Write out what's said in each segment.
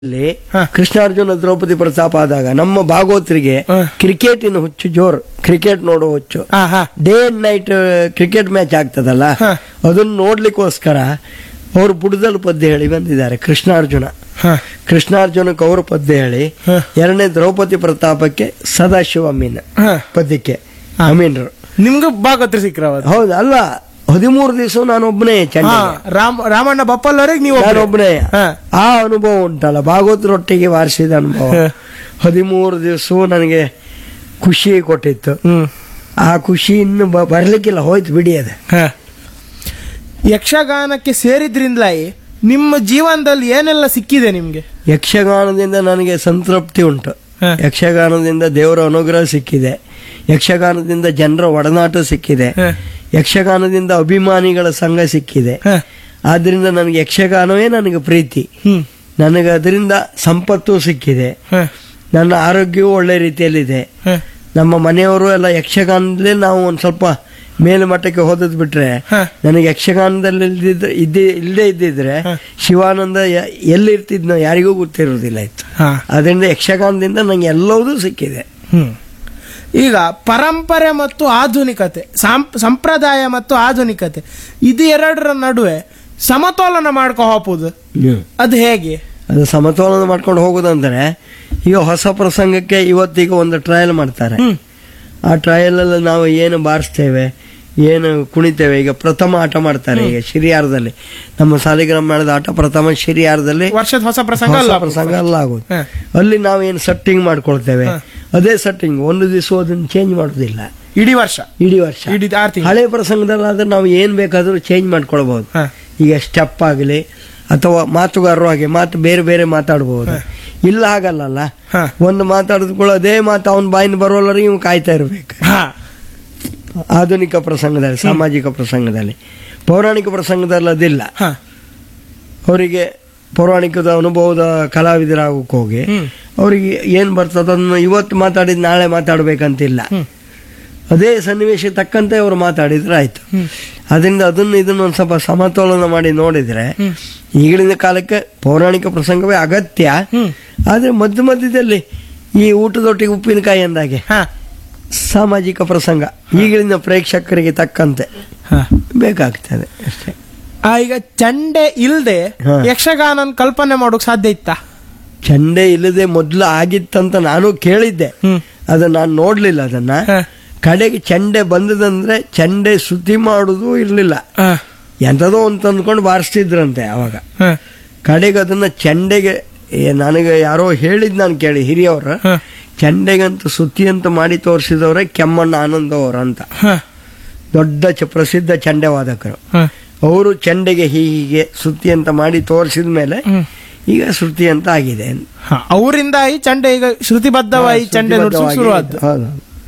ಅಲ್ಲಿ ಹ. ಕೃಷ್ಣಾರ್ಜುನ ದ್ರೌಪದಿ ಪ್ರತಾಪ ಆದಾಗ ನಮ್ಮ ಭಾಗವತರಿಗೆ ಹ. ಕ್ರಿಕೆಟಿನ ಹುಚ್ಚು ಜೋರ್ ಕ್ರಿಕೆಟ್ ನೋಡೋ ಹುಚ್ಚು ಹಾ ಹಾ day and night cricket match ಆಗ್ತದಲ್ಲ ಹ. ಅದನ್ನ ನೋಡ್ಲಿಕ್ಕೋಸ್ಕರ ಅವರು ಬುಡದಲ್ಲಿ ಪದ್ಯ ಹೇಳಿ ಬಂದಿದ್ದಾರೆ ಕೃಷ್ಣಾರ್ಜುನ ಹಾ ಕೃಷ್ಣಾರ್ಜುನಕ್ಕೆ ಅವರು ಪದ್ಯ ಹೇಳಿ ಹ. ಎರಡನೇ ದ್ರೌಪದಿ ಪ್ರತಾಪಕ್ಕೆ ಸದಾಶಿವ ಅಮೀನ್ ಹಾ ಪದ್ಯಕ್ಕೆ ಹ. ಅಮೀನ್ರು ನಿಮ್ಗೂ ಭಾಗವತ್ರಿ ಸಿಕ್ಕ್ರವ ಹೌದು ಅಲ್ಲ ಹದಿಮೂರು ದಿವಸ ನಾನೊಬ್ಬನೇ ಹಾ ಚಂದ ರಾಮ್ ರಾಮಣ್ಣ ಬಪ್ಪಲ್ವರೆಗೆ ನೀವು ಒಬ್ರೇ. ನಾನೊಬ್ಬನೇ ಹಾ. ಆ ಅನುಭವ ಉಂಟಲ್ಲ ಭಾಗವತರೊಟ್ಟಿಗೆ ವಾರಿಸಿದ ಅನುಭವ ಹ. ಹದಿಮೂರು ದಿವಸವೂ ನನಗೆ ಖುಷಿ ಕೊಟ್ಟಿತ್ತು ಹ್ಮ್ ಆ ಖುಷಿ ಇನ್ನು ಬ- ಬರ್ಲಿಕ್ಕಿಲ್ಲ ಹೋಯ್ತು ಬಿಡಿ ಅದು ಹ. ಯಕ್ಷಗಾನಕ್ಕೆ ಸೇರಿದ್ರಿಂದಲೇ ನಿಮ್ಮ ಜೀವನದಲ್ಲಿ ಏನೆಲ್ಲ ಸಿಕ್ಕಿದೆ ನಿಮ್ಗೆ ಯಕ್ಷಗಾನದಿಂದ ನನಗೆ ಸಂತೃಪ್ತಿ ಉಂಟು ಹ. ಯಕ್ಷಗಾನದಿಂದ ದೇವರ ಅನುಗ್ರಹ ಸಿಕ್ಕಿದೆ ಯಕ್ಷಗಾನದಿಂದ ಜನರ ಒಡನಾಟ ಸಿಕ್ಕಿದೆ ಹ. ಯಕ್ಷಗಾನದಿಂದ ಅಭಿಮಾನಿಗಳ ಸಂಘ ಸಿಕ್ಕಿದೆ ಹ. ಆದ್ರಿಂದ ನನಗೆ ಯಕ್ಷಗಾನವೇ ನನಗೆ ಪ್ರೀತಿ ಹ್ಮ್ ನನಗೆ ಅದರಿಂದ ಸಂಪತ್ತು ಸಿಕ್ಕಿದೆ ಹ. ನನ್ನ ಆರೋಗ್ಯವೂ ಒಳ್ಳೆ ರೀತಿಯಲ್ಲಿದೆ ಹ. ನಮ್ಮ ಮನೆಯವರು ಎಲ್ಲ ಯಕ್ಷಗಾನದಲ್ಲೇ ನಾವು ಒಂದು ಸ್ವಲ್ಪ ಮೇಲ್ಮಟ್ಟಕ್ಕೆ ಹೋದದ್ ಬಿಟ್ರೆ ಹ. ನನಗೆ ಯಕ್ಷಗಾನದಲ್ಲಿ ಇಲ್ದಿದ್ರೆ ಇದ್ದೇ ಇಲ್ಲದೆ ಇದ್ದಿದ್ರೆ ಹ. ಶಿವಾನಂದ ಯ- ಎಲ್ಲಿ ಇರ್ತಿದ್ನೋ ಯಾರಿಗೂ ಗೊತ್ತಿರೋದಿಲ್ಲ ಇತ್ತು ಹಾ. ಅದರಿಂದ ಯಕ್ಷಗಾನದಿಂದ ನಂಗೆ ಎಲ್ಲವೂ ಸಿಕ್ಕಿದೆ ಹ್ಮ್. ಈಗ ಪರಂಪರೆ ಮತ್ತು ಆಧುನಿಕತೆ ಸಾಂಪ್- ಸಂಪ್ರದಾಯ ಮತ್ತು ಆಧುನಿಕತೆ ಇದು ಎರಡರ ನಡುವೆ ಸಮತೋಲನ ಮಾಡ್ಕೊ ಹೋಗ್ಬೋದು ಅದು ಹೇಗೆ ಅದು ಸಮತೋಲನ ಮಾಡ್ಕೊಂಡು ಹೋಗೋದಂದ್ರೆ ಈಗ ಹೊಸ ಪ್ರಸಂಗಕ್ಕೆ ಇವತ್ತೀಗ ಒಂದು ಟ್ರಯಲ್ ಮಾಡ್ತಾರೆ ಹ್ಮ್. ಆ ಟ್ರಯಲ್ ಅಲ್ಲಿ ನಾವು ಏನು ಬಾರಿಸ್ತೇವೆ ಏನು ಕುಣಿತೇವೆ ಈಗ ಪ್ರಥಮ ಆಟ ಮಾಡ್ತಾರೆ ಈಗ ಶಿರಿಯಾರದಲ್ಲಿ ನಮ್ಮ ಸಾಲಿಗ್ರಾಮ ಮಾಡಿದ ಆಟ ಪ್ರಥಮ ಶಿರಿಯಾರದಲ್ಲಿ ವರ್ಷದ ಹೊಸ ಪ್ರಸಂಗ ಹೊಸ ಅಲ್ಲ ಪ್ರಸಂಗ ಅಲ್ಲ ಆಗೋದು ಹ. ಅಲ್ಲಿ ನಾವೇನು ಸೆಟ್ಟಿಂಗ್ ಮಾಡ್ಕೊಳ್ತೇವೆ ಹ. ಅದೇ ಸೆಟ್ಟಿಂಗ್ ಒಂದು ದಿವಸ ಅದನ್ನು ಚೇಂಜ್ ಮಾಡೋದಿಲ್ಲ ಇಡೀ ವರ್ಷ ಇಡೀ ವರ್ಷ ಇಡೀ ಆರು ತಿಂಗಳು ಹಳೆ ಪ್ರಸಂಗದಲ್ಲಾದ್ರೆ ನಾವು ಏನ್ ಬೇಕಾದ್ರೂ ಚೇಂಜ್ ಮಾಡ್ಕೊಳ್ಬಹುದು ಹ. ಈಗ ಸ್ಟೆಪ್ ಆಗಲಿ ಅಥವಾ ಮಾತುಗಾರರು ಹಾಗೆ ಮಾತು ಬೇರೆ ಬೇರೆ ಮಾತಾಡಬಹುದು ಇಲ್ಲ ಹಾಗಲ್ಲಲ್ಲ ಹ. ಒಂದು ಮಾತಾಡಿದ ಕೂಡ ಅದೇ ಮಾತು ಅವನ ಬಾಯಿಂದ ಬರೋಲ್ಲರಿ ಇವ್ ಕಾಯ್ತಾ ಇರ್ಬೇಕು ಹಾ. ಆಧುನಿಕ ಪ್ರಸಂಗದಲ್ಲಿ ಸಾಮಾಜಿಕ ಪ್ರಸಂಗದಲ್ಲಿ ಪೌರಾಣಿಕ ಪ್ರಸಂಗದಲ್ಲಿ ಅದಿಲ್ಲ ಹಾ. ಅವರಿಗೆ ಪೌರಾಣಿಕದ ಅನುಭವದ ಕಲಾವಿದರಾಗಕ್ಕೆ ಹೋಗಿ ಹ್ಮ್. ಅವರಿಗೆ ಏನ್ ಬರ್ತದ ಅದನ್ನು ಇವತ್ತು ಮಾತಾಡಿದ್ ನಾಳೆ ಮಾತಾಡ್ಬೇಕಂತಿಲ್ಲ ಹ್ಮ್. ಅದೇ ಸನ್ನಿವೇಶ ತಕ್ಕಂತೆ ಅವರು ಮಾತಾಡಿದ್ರೆ ಆಯ್ತು ಹ್ಮ್. ಅದರಿಂದ ಅದನ್ನು ಇದನ್ನು ಒಂದು ಸ್ವಲ್ಪ ಸಮತೋಲನ ಮಾಡಿ ನೋಡಿದ್ರೆ ಹ್ಮ್. ಈಗಿನ ಕಾಲಕ್ಕೆ ಪೌರಾಣಿಕ ಪ್ರಸಂಗವೇ ಅಗತ್ಯ ಹ್ಮ್. ಆದ್ರೆ ಮಧ್ಯ ಮಧ್ಯದಲ್ಲಿ ಈ ಊಟದೊಟ್ಟಿಗೆ ಉಪ್ಪಿನಕಾಯಿ ಅಂದಾಗೆ ಹಾ. ಸಾಮಾಜಿಕ ಪ್ರಸಂಗ ಈಗಿನ ಪ್ರೇಕ್ಷಕರಿಗೆ ತಕ್ಕಂತೆ ಹಾ. ಬೇಕಾಗ್ತದೆ ಅಷ್ಟೇ ಆ, ಈಗ ಚಂಡೆ ಇಲ್ದೆ ಹಾ. ಯಕ್ಷಗಾನ ಕಲ್ಪನೆ ಮಾಡೋಕ್ ಸಾಧ್ಯ ಇತ್ತಾ ಚಂಡೆ ಇಲ್ಲದೆ ಮೊದಲು ಆಗಿತ್ತಂತ ನಾನು ಕೇಳಿದ್ದೆ ಹ್ಮ್. ಅದನ್ನ ನಾನು ನೋಡ್ಲಿಲ್ಲ ಅದನ್ನ ಹ. ಕಡೆಗೆ ಚಂಡೆ ಬಂದದಂದ್ರೆ ಚಂಡೆ ಶ್ರುತಿ ಮಾಡುದು ಇರ್ಲಿಲ್ಲ ಹಾ. ಎಂಥದೋ ಅಂತ ಅಂದ್ಕೊಂಡು ಬಾರಿಸ್ತಿದ್ರಂತೆ ಅವಾಗ ಹಾ. ಕಡೆಗೆ ಅದನ್ನ ಚಂಡೆಗೆ ಏ, ನನಗೆ ಯಾರೋ ಹೇಳಿದ್ ನಾನು ಕೇಳಿ ಹಿರಿಯವ್ರ ಹಾ. ಚಂಡೆಗಂತ ಸುತ್ತಿ ಅಂತ ಮಾಡಿ ತೋರಿಸಿದವ್ರೆ ಕೆಮ್ಮಣ್ಣ ಆನಂದ ಅವ್ರ ಅಂತ ಹಾ. ದೊಡ್ಡ ಚ ಪ್ರಸಿದ್ಧ ಚಂಡೆ ವಾದಕರು ಹಾ. ಅವರು ಚಂಡೆಗೆ ಹೀಗೆ ಸುತ್ತಿ ಅಂತ ಮಾಡಿ ತೋರಿಸಿದ ಮೇಲೆ ಹ್ಮ್. ಈಗ ಶ್ರುತಿ ಅಂತ ಆಗಿದೆ ಹಾ. ಅವರಿಂದ ಈ ಚಂಡೆ ಈಗ ಶ್ರುತಿಬದ್ಧವಾಗಿ ಚಂಡೆ ನುಡಿಸು ಶುರುವಾದ್ದು ಹೌದು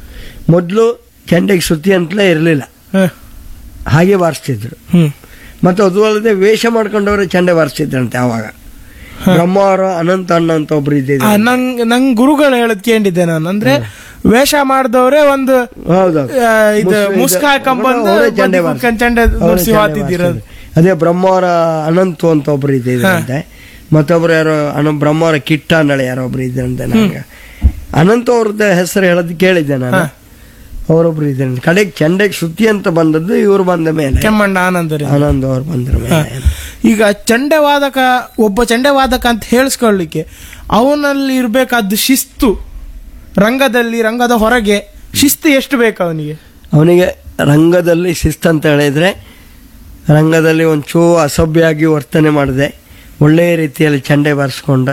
ಮೊದಲು ಚಂಡೆಗೆ ಶ್ರುತಿ ಅಂತಲೇ ಇರಲಿಲ್ಲ ಹಾ. ಹಾಗೆ ಬಾರಿಸ್ತಿದ್ರು ಹ್ಮ್. ಮತ್ತು ಅದು ಅಲ್ಲದೆ ವೇಷ ಮಾಡ್ಕೊಂಡವ್ರೆ ಚಂಡೆ ಬಾರಿಸ್ತಿದ್ರಂತೆ ಅವಾಗ ಬ್ರಹ್ಮಾವರ ಅನಂತ ಅಣ್ಣ ಅಂತ ಒಬ್ರು ಆ, ಇದ್ದಿದ್ರು ನಂಗ್ ನಂಗ್ ಗುರುಗಳು ಹೇಳದ್ ಕೇಳಿದ್ದೆ ನಾನು ಅಂದ್ರೆ ವೇಷ ಮಾಡಿದವ್ರೆ ಒಂದು ಹೌದು ಆ, ಇದು ಮುಸ್ಕ ಹಾಕೊಂಬಂದು ಅವರೇ ಚಂಡೆ ಬದಿ ಕುತ್ಕೊಂಡ್ ಚಂಡೆ ಅವರೇ ನುಡ್ಸಿ ಚಂಡೆ ಹಾತಿದ್ದಿರೋದು. ಬಾರಿಸ್ತಿದ್ರು. ಅದೇ ಬ್ರಹ್ಮವರ ಅನಂತು ಅಂತ ಒಬ್ರು ಇದ್ದಿದ್ರಂತೆ ಮತ್ತೊಬ್ರು ಯಾರೋ ಅನ ಬ್ರಹ್ಮವರ ಕಿಟ್ಟ ಅಂದಳೆ ಯಾರೋ ಒಬ್ರು ಇದ್ರಂತೆ ನನಗೆ ಅನಂತ ಅವ್ರದ್ದು ಹೆಸರು ಹೇಳೋದು ಕೇಳಿದ್ದೆ ನಾನು ಹಾ. ಅವರೊಬ್ರು ಇದ್ರಂತೆ ಕಡೆಗೆ ಚಂಡೆಗೆ ಶ್ರುತಿ ಅಂತ ಬಂದದ್ದು ಇವ್ರು ಬಂದ ಮೇಲೆ ಕೆಮ್ಮಣ್ಣ ಆನಂದರಿ ಆನಂದ್ ಅವ್ರು ಬಂದ್ರ ಹಾ. ಮೇಲೆ ಈಗ ಚಂಡೆವಾದಕ ಒಬ್ಬ ಚಂಡೆವಾದಕ ಅಂತ ಹೇಳಿಸ್ಕೊಳ್ಳಿಕ್ಕೆ ಅವನಲ್ಲಿ ಇರ್ಬೇಕಾದ ಶಿಸ್ತು ರಂಗದಲ್ಲಿ ರಂಗದ ಹೊರಗೆ ಶಿಸ್ತು ಎಷ್ಟು ಬೇಕು ಅವನಿಗೆ ಅವನಿಗೆ ರಂಗದಲ್ಲಿ ಶಿಸ್ತಂತ ಹೇಳಿದ್ರೆ ರಂಗದಲ್ಲಿ ಒಂಚೂ ಅಸಭ್ಯವಾಗಿ ವರ್ತನೆ ಮಾಡದೆ ಒಳ್ಳೆಯ ರೀತಿಯಲ್ಲಿ ಚಂಡೆ ಬಾರಿಸ್ಕೊಂಡ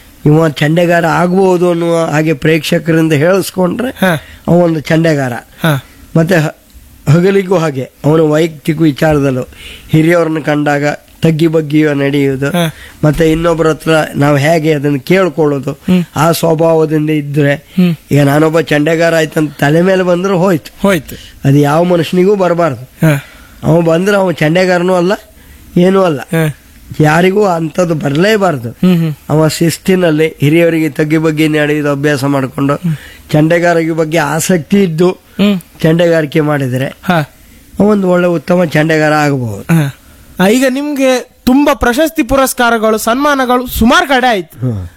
ಇವ ಚಂಡೆಗಾರ ಆಗ್ಬೋದು ಅನ್ನುವ ಹಾಗೆ ಪ್ರೇಕ್ಷಕರಿಂದ ಹೇಳಿಸ್ಕೊಂಡ್ರೆ ಹಾ. ಅವ ಒಂದು ಚಂಡೆಗಾರ ಹಾ. ಮತ್ತೆ ಹ- ಹಗಲಿಗೂ ಹಾಗೆ ಅವನ ವೈಯಕ್ತಿಕ ವಿಚಾರದಲ್ಲೂ ಹಿರಿಯವ್ರನ್ನ ಕಂಡಾಗ ತಗ್ಗಿ ಬಗ್ಗಿಯೋ ನಡೆಯುವುದು ಹಾ. ಮತ್ತೆ ಇನ್ನೊಬ್ಬರ ಹತ್ರ ನಾವು ಹೇಗೆ ಅದನ್ನು ಕೇಳ್ಕೊಳ್ಳೋದು ಹ್ಮ್. ಆ ಸ್ವಭಾವದಿಂದ ಇದ್ರೆ ಹ್ಮ್. ಈಗ ನಾನೊಬ್ಬ ಚಂಡೆಗಾರ ಆಯ್ತಂತ ತಲೆ ಮೇಲೆ ಬಂದ್ರೆ ಹೋಯ್ತು ಹೋಯ್ತು ಅದು ಯಾವ ಮನುಷ್ಯನಿಗೂ ಬರಬಾರ್ದು ಹಾ. ಅವ ಬಂದ್ರೆ ಅವ ಚಂಡೆಗಾರನೂ ಅಲ್ಲ ಏನೂ ಅಲ್ಲ ಹಾ. ಯಾರಿಗೂ ಅಂಥದ್ದು ಬರಲೇಬಾರ್ದು ಹ್ಮ್ ಹ್ಮ್ ಅವ ಶಿಸ್ತಿನಲ್ಲಿ ಹಿರಿಯವರಿಗೆ ತಗ್ಗಿ ಬಗ್ಗೆ ನಡೆಯೋದು ಅಭ್ಯಾಸ ಮಾಡಿಕೊಂಡು ಚಂಡೆಗಾರಿಕೆ ಬಗ್ಗೆ ಆಸಕ್ತಿ ಇದ್ದು ಹ್ಮ್ ಚಂಡೆಗಾರಿಕೆ ಮಾಡಿದರೆ ಹಾ. ಒಂದು ಒಳ್ಳೆ ಉತ್ತಮ ಚಂಡೆಗಾರ ಆಗಬಹುದು ಹಾ. ಆ, ಈಗ ನಿಮ್ಗೆ ತುಂಬಾ ಪ್ರಶಸ್ತಿ ಪುರಸ್ಕಾರಗಳು ಸನ್ಮಾನಗಳು ಸುಮಾರು ಕಡೆ ಆಯ್ತು